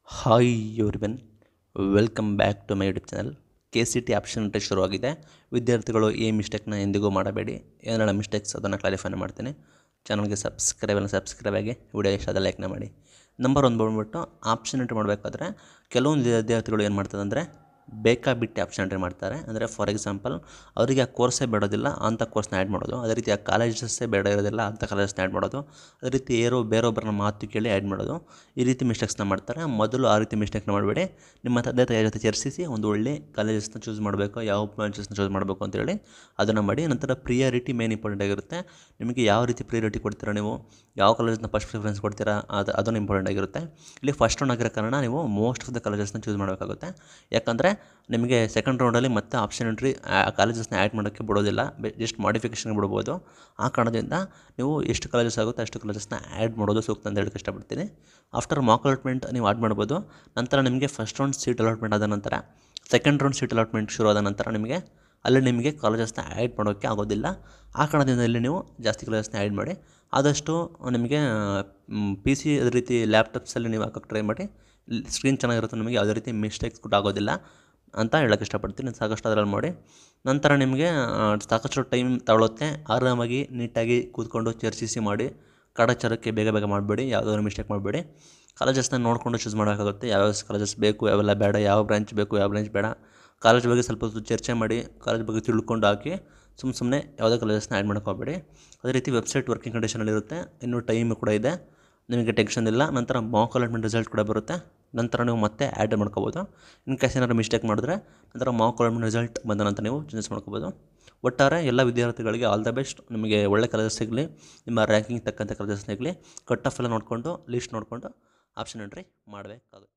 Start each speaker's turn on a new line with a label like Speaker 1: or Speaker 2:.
Speaker 1: hi everyone welcome back to my YouTube channel K C T option entry ಶುರುವಾಗಿದೆ ವಿದ್ಯಾರ್ಥಿಗಳು ಈ ಮಿಸ್ಟೇಕ್ನ ಎಂದಿಗೂ ಮಾಡಬೇಡಿ ಏನೆಲ್ಲ ಮಿಸ್ಟೇಕ್ಸ್ ಅದನ್ನು ಕ್ಲಾರಿಫೈ ಮಾಡ್ತೀನಿ ಚಾನಲ್ಗೆ ಸಬ್ಸ್ಕ್ರೈಬ್ ಸಬ್ಸ್ಕ್ರೈಬ್ ಆಗಿ ವಿಡಿಯೋ ಇಷ್ಟ ಆದ ಲೈಕ್ನ ಮಾಡಿ ನಂಬರ್ ಒಂದು ಬಂದ್ಬಿಟ್ಟು ಆಪ್ಷನ್ ಎಂಟ್ರಿ ಮಾಡಬೇಕಾದ್ರೆ ಕೆಲವೊಂದು ವಿದ್ಯಾರ್ಥಿಗಳು ಏನು ಮಾಡ್ತದೆ ಅಂದರೆ ಬೇಕಾಬಿಟ್ಟು ಆಪ್ಷನ್ ಎಂಟ್ರಿ ಮಾಡ್ತಾರೆ ಅಂದರೆ ಫಾರ್ ಎಕ್ಸಾಂಪಲ್ ಅವರಿಗೆ ಆ ಕೋರ್ಸೇ ಬೇಡೋದಿಲ್ಲ ಅಂಥ ಕೋರ್ಸ್ನ ಆ್ಯಡ್ ಮಾಡೋದು ಅದೇ ರೀತಿ ಆ ಕಾಲೇಜಸ್ಸೇ ಬೇಡ ಇರೋದಿಲ್ಲ ಅಂಥ ಕಾಲೇಜಸ್ನ ಆ್ಯಡ್ ಮಾಡೋದು ಅದೇ ರೀತಿ ಏರೋ ಬೇರೊಬ್ಬರನ್ನ ಮಾತು ಕೇಳಿ ಆ್ಯಡ್ ಮಾಡೋದು ಈ ರೀತಿ ಮಿಸ್ಟೇಕ್ಸ್ನ ಮಾಡ್ತಾರೆ ಮೊದಲು ಆ ರೀತಿ ಮಿಸ್ಟೇಕ್ನ ಮಾಡಬೇಡಿ ನಿಮ್ಮ ತಂದೆ ತಾಯಿಯ ಜೊತೆ ಚರ್ಚಿಸಿ ಒಂದು ಒಳ್ಳೆ ಕಾಲೇಜಸ್ನ ಚೂಸ್ ಮಾಡಬೇಕು ಯಾವ ಬ್ರಾಂಚಸ್ನ ಚೂಸ್ ಮಾಡಬೇಕು ಅಂತೇಳಿ ಅದನ್ನು ಮಾಡಿ ನಂತರ ಪ್ರಿಯಾರಿಟಿ ಮೇನ್ ಇಂಪಾರ್ಟೆಂಟ್ ಆಗಿರುತ್ತೆ ನಿಮಗೆ ಯಾವ ರೀತಿ ಪ್ರಿಯಾರಿಟಿ ಕೊಡ್ತೀರಾ ನೀವು ಯಾವ ಕಾಲೇಜಸ್ನ ಫಸ್ಟ್ ಪ್ರಿಫರೆನ್ಸ್ ಕೊಡ್ತೀರಾ ಅದು ಅದನ್ನು ಇಂಪಾರ್ಟೆಂಟ್ ಆಗಿರುತ್ತೆ ಇಲ್ಲಿ ಫಸ್ಟ್ ರೌಂಡ್ ಆಗಿರೋ ಕಾರಣ ನೀವು ಮೋಸ್ಟ್ ಆಫ್ ದ ಕಾಲೇಜಸ್ನ ಚೂಸ್ ಮಾಡಬೇಕಾಗುತ್ತೆ ಯಾಕಂದರೆ ನಿಮಗೆ ಸೆಕೆಂಡ್ ರೌಂಡಲ್ಲಿ ಮತ್ತೆ ಆಪ್ಷನ್ ಎಂಟ್ರಿ ಕಾಲೇಜಸ್ನ ಆ್ಯಡ್ ಮಾಡೋಕ್ಕೆ ಬಿಡೋದಿಲ್ಲ ಜಸ್ಟ್ ಮಾಡಿಫಿಕೇಷನ್ ಬಿಡ್ಬೋದು ಆ ಕಾರಣದಿಂದ ನೀವು ಎಷ್ಟು ಕಾಲೇಜಸ್ ಆಗುತ್ತೆ ಅಷ್ಟು ಕಾಲೇಜಸ್ನ ಆ್ಯಡ್ ಮಾಡೋದು ಸೂಕ್ತ ಅಂತ ಹೇಳಕ್ಕೆ ಇಷ್ಟಪಡ್ತೀನಿ ಆಫ್ಟರ್ ಮಾಕ್ ಅಲಾಟ್ಮೆಂಟ್ ನೀವು ಆಡ್ ಮಾಡ್ಬೋದು ನಂತರ ನಿಮಗೆ ಫಸ್ಟ್ ರೌಂಡ್ ಸೀಟ್ ಅಲಾಟ್ಮೆಂಟ್ ಆದ ನಂತರ ಸೆಕೆಂಡ್ ರೌಂಡ್ ಸೀಟ್ ಅಲಾಟ್ಮೆಂಟ್ ಶುರು ಆದ ನಂತರ ನಿಮಗೆ ಅಲ್ಲಿ ನಿಮಗೆ ಕಾಲೇಜಸ್ನ ಆ್ಯಡ್ ಮಾಡೋಕ್ಕೆ ಆಗೋದಿಲ್ಲ ಆ ಕಾರಣದಿಂದ ಇಲ್ಲಿ ನೀವು ಜಾಸ್ತಿ ಕಾಲೇಜಸ್ನ ಆ್ಯಡ್ ಮಾಡಿ ಆದಷ್ಟು ನಿಮಗೆ ಪಿ ಸಿ ಅದೇ ರೀತಿ ಲ್ಯಾಪ್ಟಾಪ್ಸಲ್ಲಿ ನೀವು ಹಾಕೋಕ್ಕೆ ಟ್ರೈ ಮಾಡಿ ಸ್ಕ್ರೀನ್ ಚೆನ್ನಾಗಿರುತ್ತೆ ನಿಮಗೆ ಯಾವುದೇ ರೀತಿ ಮಿಸ್ಟೇಕ್ಸ್ ಕೂಡ ಆಗೋದಿಲ್ಲ ಅಂತ ಹೇಳೋಕ್ಕೆ ಇಷ್ಟಪಡ್ತೀನಿ ಸಾಕಷ್ಟು ಅದರಲ್ಲಿ ಮಾಡಿ ನಂತರ ನಿಮಗೆ ಆ, ಸಾಕಷ್ಟು ಟೈಮ್ ತಗೊಳುತ್ತೆ ಆರಾಮಾಗಿ ನೀಟಾಗಿ ಕೂತ್ಕೊಂಡು ಚರ್ಚಿಸಿ ಮಾಡಿ ಕಾಟಾಚಾರಕ್ಕೆ ಬೇಗ ಬೇಗ ಮಾಡಬೇಡಿ ಯಾವುದಾದ್ರು ಮಿಸ್ಟೇಕ್ ಮಾಡಬೇಡಿ ಕಾಲೇಜಸ್ನ ನೋಡಿಕೊಂಡು ಚೂಸ್ ಮಾಡೋಕ್ಕಾಗುತ್ತೆ ಯಾವ್ಯಾವ ಕಾಲೇಜಸ್ ಬೇಕು ಯಾವೆಲ್ಲ ಬೇಡ ಯಾವ ಬ್ರಾಂಚ್ ಬೇಕು ಯಾವ ಬ್ರಾಂಚ್ ಬೇಡ ಕಾಲೇಜ್ ಬಗ್ಗೆ ಸ್ವಲ್ಪ ಹೊತ್ತು ಚರ್ಚೆ ಮಾಡಿ ಕಾಲೇಜ್ ಬಗ್ಗೆ ತಿಳ್ಕೊಂಡು ಹಾಕಿ ಸುಮ್ಮ ಸುಮ್ಮನೆ ಯಾವುದೇ ಕಾಲೇಜಸ್ನ ಆ್ಯಡ್ ಮಾಡೋಕೆ ಹೋಗಬೇಡಿ ಅದೇ ರೀತಿ ವೆಬ್ಸೈಟ್ ವರ್ಕಿಂಗ್ ಕಂಡೀಷನಲ್ಲಿರುತ್ತೆ ಇನ್ನೂ ಟೈಮ್ ಕೂಡ ಇದೆ ನಿಮಗೆ ಟೆನ್ಷನ್ ಇಲ್ಲ ನಂತರ ಮಾಕ್ ಅಲಾಟ್ಮೆಂಟ್ ರಿಸಲ್ಟ್ ಕೂಡ ಬರುತ್ತೆ ನಂತರ ನೀವು ಮತ್ತೆ ಆ್ಯಡ್ ಮಾಡ್ಕೋಬೋದು ಇನ್ ಕೇಸ್ ಏನಾದ್ರು ಮಿಸ್ಟೇಕ್ ಮಾಡಿದ್ರೆ ನಂತರ ಮಾಕ್ ಅಲಾಟ್ಮೆಂಟ್ ರಿಸಲ್ಟ್ ಬಂದ ನಂತರ ನೀವು ಚೇಂಜಸ್ ಮಾಡ್ಕೋಬೋದು ಒಟ್ಟಾರೆ ಎಲ್ಲ ವಿದ್ಯಾರ್ಥಿಗಳಿಗೆ ಆಲ್ ದ ಬೆಸ್ಟ್ ನಿಮಗೆ ಒಳ್ಳೆ ಕಾಲೇಜಸ್ ಸಿಗಲಿ ನಿಮ್ಮ ರ್ಯಾಂಕಿಂಗ್ ತಕ್ಕಂಥ ಕಾಲೇಜಸ್ ಸಿಗಲಿ ಕಟ್ ಆಫ್ ಎಲ್ಲ ನೋಡಿಕೊಂಡು ಲೀಸ್ಟ್ ನೋಡಿಕೊಂಡು ಆಪ್ಷನ್ ಎಂಟ್ರಿ ಮಾಡಬೇಕಾಗುತ್ತೆ